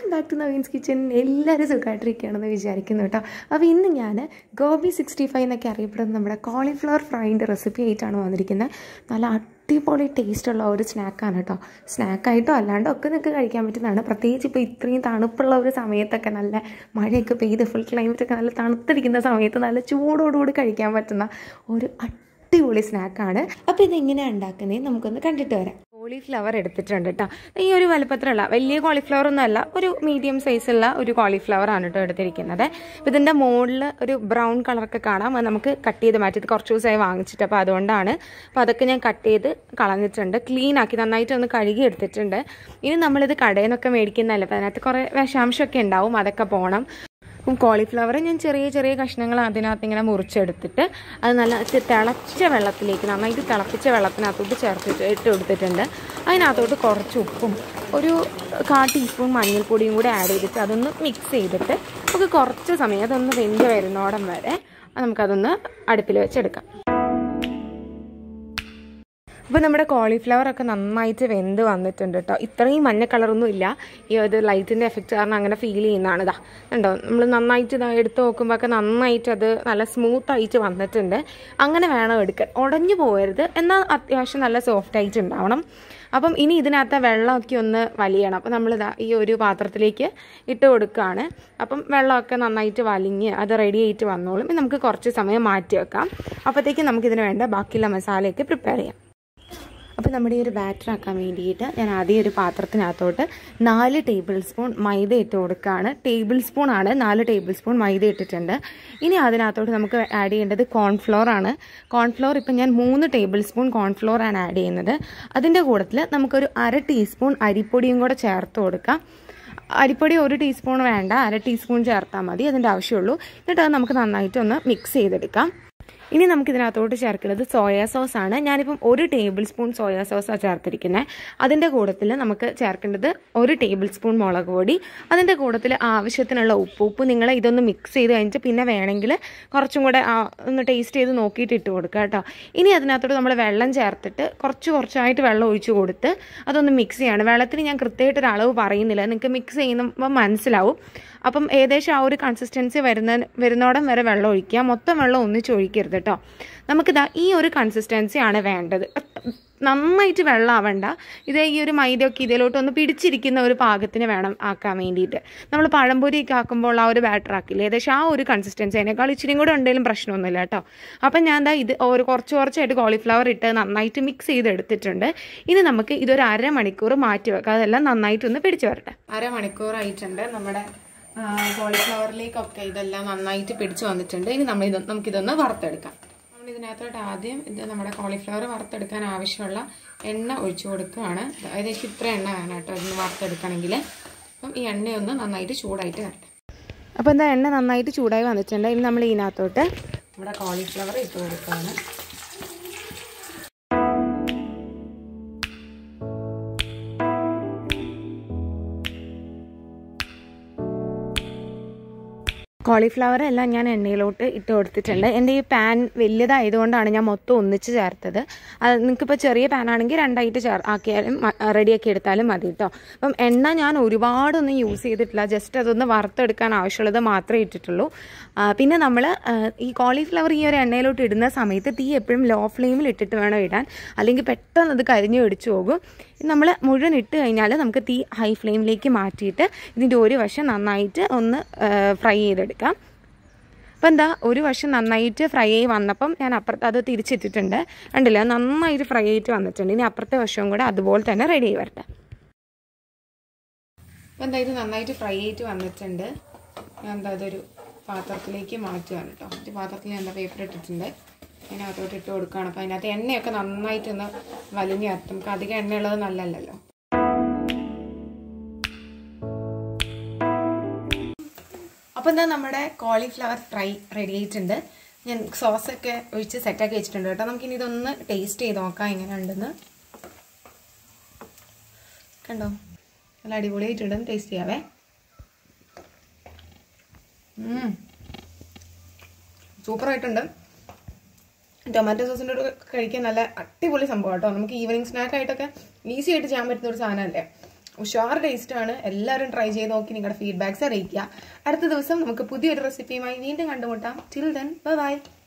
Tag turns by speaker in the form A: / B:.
A: back to നവീൻസ് kitchen എല്ലാവരും സുഖമായിട്ടിരിക്കുകയാണെന്ന് വിചാരിക്കുന്നു കേട്ടോ അപ്പോൾ ഇന്ന് ഞാൻ ഗോബി സിക്സ്റ്റി ഫൈവ് എന്നൊക്കെ അറിയപ്പെടുന്ന നമ്മുടെ കോളിഫ്ലവർ ഫ്രൈൻ്റെ റെസിപ്പി ആയിട്ടാണ് വന്നിരിക്കുന്നത് നല്ല അടിപൊളി ടേസ്റ്റുള്ള ഒരു സ്നാക്കാണ് കേട്ടോ സ്നാക്കായിട്ടോ അല്ലാണ്ടോ ഒക്കെ നിങ്ങൾക്ക് കഴിക്കാൻ പറ്റുന്നതാണ് പ്രത്യേകിച്ച് ഇപ്പോൾ ഇത്രയും തണുപ്പുള്ള ഒരു സമയത്തൊക്കെ നല്ല മഴയൊക്കെ പെയ്ത് ഫുൾ ക്ലൈമറ്റൊക്കെ നല്ല തണുത്തിരിക്കുന്ന സമയത്ത് നല്ല ചൂടോടുകൂടി കഴിക്കാൻ പറ്റുന്ന ഒരു അടിപൊളി സ്നാക്കാണ് അപ്പോൾ ഇതെങ്ങനെയാണ് ഉണ്ടാക്കുന്നത് നമുക്കൊന്ന് കണ്ടിട്ട് വരാം കോളിഫ്ലവർ എടുത്തിട്ടുണ്ട് കേട്ടോ ഈ ഒരു വലുപ്പത്തിലുള്ള വലിയ കോളിഫ്ലവർ ഒന്നും അല്ല ഒരു മീഡിയം സൈസുള്ള ഒരു കോളിഫ്ലവർ ആണ് കേട്ടോ എടുത്തിരിക്കുന്നത് അപ്പോൾ ഇതിൻ്റെ മുകളിൽ ഒരു ബ്രൗൺ കളറൊക്കെ കാണാം അത് നമുക്ക് കട്ട് ചെയ്ത് മാറ്റി ഇത് കുറച്ച് ദിവസമായി വാങ്ങിച്ചിട്ട് അപ്പോൾ അതുകൊണ്ടാണ് അപ്പോൾ അതൊക്കെ ഞാൻ കട്ട് ചെയ്ത് കളഞ്ഞിട്ടുണ്ട് ക്ലീൻ ആക്കി നന്നായിട്ട് ഒന്ന് കഴുകി എടുത്തിട്ടുണ്ട് ഇനി നമ്മളിത് കടയിൽ നിന്നൊക്കെ മേടിക്കുന്നതല്ല അപ്പോൾ അതിനകത്ത് കുറേ വിഷാംശമൊക്കെ ഉണ്ടാവും അതൊക്കെ പോകണം അപ്പം കോളിഫ്ലവർ ഞാൻ ചെറിയ ചെറിയ കഷ്ണങ്ങൾ അതിനകത്ത് ഇങ്ങനെ മുറിച്ചെടുത്തിട്ട് അത് നല്ല തിളച്ച വെള്ളത്തിലേക്ക് നന്നായിട്ട് തിളപ്പിച്ച വെള്ളത്തിനകത്തോട്ട് ചേർത്തിട്ട് ഇട്ട് കൊടുത്തിട്ടുണ്ട് അതിനകത്തോട്ട് കുറച്ച് ഉപ്പും ഒരു കാ ടീസ്പൂൺ മഞ്ഞൾപ്പൊടിയും കൂടി ആഡ് ചെയ്തിട്ട് അതൊന്ന് മിക്സ് ചെയ്തിട്ട് നമുക്ക് കുറച്ച് സമയം അതൊന്ന് വെന്ത് വരുന്നോടം വരെ നമുക്കതൊന്ന് അടുപ്പിൽ വെച്ചെടുക്കാം അപ്പോൾ നമ്മുടെ കോളിഫ്ലവർ ഒക്കെ നന്നായിട്ട് വെന്ത് വന്നിട്ടുണ്ട് കേട്ടോ ഇത്രയും മഞ്ഞ കളറൊന്നും ഇല്ല ഈ ഒരു ലൈറ്റിൻ്റെ എഫക്റ്റ് കാരണം അങ്ങനെ ഫീൽ ചെയ്യുന്നതാണ് ഇതാ കണ്ടോ നമ്മൾ നന്നായിട്ട് ഇതാ എടുത്ത് നോക്കുമ്പോൾ ഒക്കെ നന്നായിട്ട് അത് നല്ല സ്മൂത്ത് ആയിട്ട് വന്നിട്ടുണ്ട് അങ്ങനെ വേണം എടുക്കാൻ ഉടഞ്ഞു പോകരുത് എന്നാൽ അത്യാവശ്യം നല്ല സോഫ്റ്റ് ആയിട്ട് ഉണ്ടാവണം അപ്പം ഇനി ഇതിനകത്ത് വെള്ളമൊക്കെ ഒന്ന് വലിയണം അപ്പം നമ്മളിതാ ഈ ഒരു പാത്രത്തിലേക്ക് ഇട്ട് കൊടുക്കുകയാണ് അപ്പം വെള്ളമൊക്കെ നന്നായിട്ട് വലിഞ്ഞ് അത് റെഡി ആയിട്ട് വന്നോളും നമുക്ക് കുറച്ച് സമയം മാറ്റി വെക്കാം അപ്പോഴത്തേക്കും നമുക്കിതിന് വേണ്ട ബാക്കിയുള്ള മസാലയൊക്കെ പ്രിപ്പയർ ചെയ്യാം അപ്പോൾ നമ്മുടെ ഈ ഒരു ബാറ്റർ ആക്കാൻ വേണ്ടിയിട്ട് ഞാൻ ആദ്യം ഒരു പാത്രത്തിനകത്തോട്ട് നാല് ടേബിൾ സ്പൂൺ മൈദ ഇട്ട് കൊടുക്കുകയാണ് ടേബിൾ സ്പൂൺ ആണ് നാല് ടേബിൾ സ്പൂൺ മൈദ ഇട്ടിട്ടുണ്ട് ഇനി അതിനകത്തോട്ട് നമുക്ക് ആഡ് ചെയ്യേണ്ടത് കോൺഫ്ലോർ ആണ് കോൺഫ്ലോർ ഇപ്പം ഞാൻ മൂന്ന് ടേബിൾ സ്പൂൺ കോൺഫ്ലോർ ആണ് ആഡ് ചെയ്യുന്നത് അതിൻ്റെ കൂട്ടത്തിൽ നമുക്കൊരു അര ടീസ്പൂൺ അരിപ്പൊടിയും കൂടെ ചേർത്ത് കൊടുക്കാം അരിപ്പൊടി ഒരു ടീസ്പൂൺ വേണ്ട അര ടീസ്പൂൺ ചേർത്താൽ മതി അതിൻ്റെ ആവശ്യമുള്ളൂ എന്നിട്ട് അത് നമുക്ക് നന്നായിട്ട് ഒന്ന് മിക്സ് ചെയ്തെടുക്കാം ഇനി നമുക്ക് ഇതിനകത്തോട്ട് ചേർക്കുന്നത് സോയാ സോസ് ആണ് ഞാനിപ്പം ഒരു ടേബിൾ സ്പൂൺ സോയാ സോസാണ് ചേർത്തിരിക്കുന്നത് അതിൻ്റെ കൂട്ടത്തിൽ നമുക്ക് ചേർക്കേണ്ടത് ഒരു ടേബിൾ സ്പൂൺ മുളക് പൊടി അതിൻ്റെ കൂട്ടത്തിൽ ആവശ്യത്തിനുള്ള ഉപ്പ് ഉപ്പ് നിങ്ങൾ ഇതൊന്ന് മിക്സ് ചെയ്ത് കഴിഞ്ഞിട്ട് പിന്നെ വേണമെങ്കിൽ കുറച്ചും കൂടെ ഒന്ന് ടേസ്റ്റ് ചെയ്ത് നോക്കിയിട്ട് ഇട്ട് കൊടുക്കുക കേട്ടോ ഇനി അതിനകത്തോട്ട് നമ്മൾ വെള്ളം ചേർത്തിട്ട് കുറച്ച് കുറച്ചായിട്ട് വെള്ളം ഒഴിച്ച് കൊടുത്ത് അതൊന്ന് മിക്സ് ചെയ്യാണ് വെള്ളത്തിന് ഞാൻ കൃത്യമായിട്ട് ഒരു അളവ് പറയുന്നില്ല നിങ്ങൾക്ക് മിക്സ് ചെയ്യുമ്പോൾ മനസ്സിലാവും അപ്പം ഏകദേശം ആ ഒരു കൺസിസ്റ്റൻസി വരുന്ന വരുന്നോടം വരെ വെള്ളം ഒഴിക്കുക മൊത്തം വെള്ളം ഒന്നിച്ച് ഒഴിക്കരുത് കേട്ടോ നമുക്കിതാ ഈ ഒരു കൺസിസ്റ്റൻസി ആണ് വേണ്ടത് നന്നായിട്ട് വെള്ളമാവണ്ട ഇത് ഈ ഒരു മൈദയൊക്കെ ഇതിലോട്ട് ഒന്ന് പിടിച്ചിരിക്കുന്ന ഒരു പാകത്തിന് വേണം ആക്കാൻ വേണ്ടിയിട്ട് നമ്മൾ പഴംപൊരിയൊക്കെ ആക്കുമ്പോൾ ആ ഒരു ബാറ്റർ ആക്കില്ല ഏകദേശം ആ ഒരു കൺസിസ്റ്റൻസി അതിനേക്കാൾ ഇച്ചിരി കൂടെ ഉണ്ടെങ്കിലും പ്രശ്നമൊന്നുമില്ല കേട്ടോ അപ്പം ഞാൻ എന്താ ഇത് ഒരു കുറച്ച് കുറച്ചായിട്ട് കോളിഫ്ലവർ ഇട്ട് നന്നായിട്ട് മിക്സ് ചെയ്ത് എടുത്തിട്ടുണ്ട് ഇനി നമുക്ക് ഇതൊരു അരമണിക്കൂർ മാറ്റി വെക്കാം അതെല്ലാം നന്നായിട്ടൊന്ന് പിടിച്ചു വരട്ടെ അരമണിക്കൂറായിട്ടുണ്ട് നമ്മുടെ കോളിഫ്ലവറിലേക്കൊക്കെ ഇതെല്ലാം നന്നായിട്ട് പിടിച്ചു വന്നിട്ടുണ്ട് ഇനി നമ്മൾ ഇത് നമുക്കിതൊന്ന് വറുത്തെടുക്കാം നമ്മൾ ഇതിനകത്തോട്ട് ആദ്യം ഇത് നമ്മുടെ കോളിഫ്ലവർ വറുത്തെടുക്കാൻ ആവശ്യമുള്ള എണ്ണ ഒഴിച്ചു കൊടുക്കുകയാണ് ഏകദേശം ഇത്ര എണ്ണ വേണം കേട്ടോ ഇതിന് വറുത്തെടുക്കണമെങ്കിൽ അപ്പം ഈ എണ്ണയൊന്ന് നന്നായിട്ട് ചൂടായിട്ട് വരട്ടെ അപ്പോൾ എന്താ എണ്ണ നന്നായിട്ട് ചൂടായി വന്നിട്ടുണ്ട് ഇനി നമ്മൾ ഇതിനകത്തോട്ട് നമ്മുടെ കോളിഫ്ലവർ ഇട്ട് കൊടുക്കുകയാണ് കോളിഫ്ലവർ എല്ലാം ഞാൻ എണ്ണയിലോട്ട് ഇട്ട് കൊടുത്തിട്ടുണ്ട് എൻ്റെ ഈ പാൻ വലിയതായതുകൊണ്ടാണ് ഞാൻ മൊത്തം ഒന്നിച്ച് ചേർത്തത് അത് നിങ്ങൾക്കിപ്പോൾ ചെറിയ പാൻ ആണെങ്കിൽ രണ്ടായിട്ട് ചേർ ആക്കിയാലും റെഡിയാക്കി എടുത്താലും മതി കേട്ടോ അപ്പം എണ്ണ ഞാൻ ഒരുപാടൊന്നും യൂസ് ചെയ്തിട്ടില്ല ജസ്റ്റ് അതൊന്ന് വറുത്തെടുക്കാൻ ആവശ്യമുള്ളത് മാത്രമേ ഇട്ടിട്ടുള്ളൂ പിന്നെ നമ്മൾ ഈ കോളിഫ്ലവർ ഈ ഒരു എണ്ണയിലോട്ട് ഇടുന്ന സമയത്ത് തീ എപ്പോഴും ലോ ഫ്ലെയിമിൽ ഇട്ടിട്ട് വേണം ഇടാൻ അല്ലെങ്കിൽ പെട്ടെന്ന് അത് കരിഞ്ഞു പിടിച്ചു പോകും നമ്മൾ മുഴുവൻ ഇട്ട് കഴിഞ്ഞാൽ നമുക്ക് തീ ഹൈ ഫ്ലെയിമിലേക്ക് മാറ്റിയിട്ട് ഇതിൻ്റെ ഒരു വശം നന്നായിട്ട് ഒന്ന് ഫ്രൈ ചെയ്തെടുക്കാം അപ്പോൾ എന്താ ഒരു വശം നന്നായിട്ട് ഫ്രൈ ആയി വന്നപ്പം ഞാൻ അപ്പുറത്ത് അത് തിരിച്ചിട്ടിട്ടുണ്ട് കണ്ടില്ല നന്നായിട്ട് ഫ്രൈ ആയിട്ട് വന്നിട്ടുണ്ട് ഇനി അപ്പുറത്തെ വശവും കൂടെ അതുപോലെ തന്നെ റെഡി ആയി വരട്ടെ അപ്പോൾ എന്താ ഇത് നന്നായിട്ട് ഫ്രൈ ആയിട്ട് വന്നിട്ടുണ്ട് ഞാൻ എന്താ അതൊരു പാത്രത്തിലേക്ക് മാറ്റുകയാണ് കേട്ടോ ഒരു പാത്രത്തിൽ ഞാൻ എന്താ പേപ്പർ ഇട്ടിട്ടുണ്ട് അതിനകത്തോട്ട് ഇട്ട് കൊടുക്കുകയാണ് അപ്പോൾ അതിനകത്ത് എണ്ണയൊക്കെ നന്നായിട്ടൊന്ന് വലിഞ്ഞ് വരട്ടെ നമുക്ക് അധികം എണ്ണയുള്ളത് നല്ലല്ലോ അപ്പോൾ എന്താ നമ്മുടെ കോളിഫ്ലവർ ഫ്രൈ റെഡി ആയിട്ടുണ്ട് ഞാൻ സോസൊക്കെ ഒഴിച്ച് സെറ്റാക്കി വെച്ചിട്ടുണ്ട് കേട്ടോ നമുക്കിനി ഇതൊന്ന് ടേസ്റ്റ് ചെയ്ത് നോക്കാം എങ്ങനെ ഉണ്ടെന്ന് കണ്ടോ നല്ല അടിപൊളിയായിട്ടുണ്ട് ടേസ്റ്റ് ചെയ്യാവേ സൂപ്പറായിട്ടുണ്ട് ടൊമാറ്റോ സോസിൻ്റെ കൂടെ കഴിക്കാൻ നല്ല അടിപൊളി സംഭവം കേട്ടോ നമുക്ക് ഈവനിങ് സ്നാക്ക് ആയിട്ടൊക്കെ ഈസി ആയിട്ട് ചെയ്യാൻ പറ്റുന്ന ഒരു സാധനമല്ലേ ഉഷാർ ടേസ്റ്റാണ് എല്ലാവരും ട്രൈ ചെയ്ത് നോക്കി നിങ്ങളുടെ ഫീഡ്ബാക്ക്സ് അറിയിക്കുക അടുത്ത ദിവസം നമുക്ക് പുതിയൊരു റെസിപ്പിയുമായി വീണ്ടും കണ്ടുമുട്ടാം ടിൽ ദെൻ ബൈ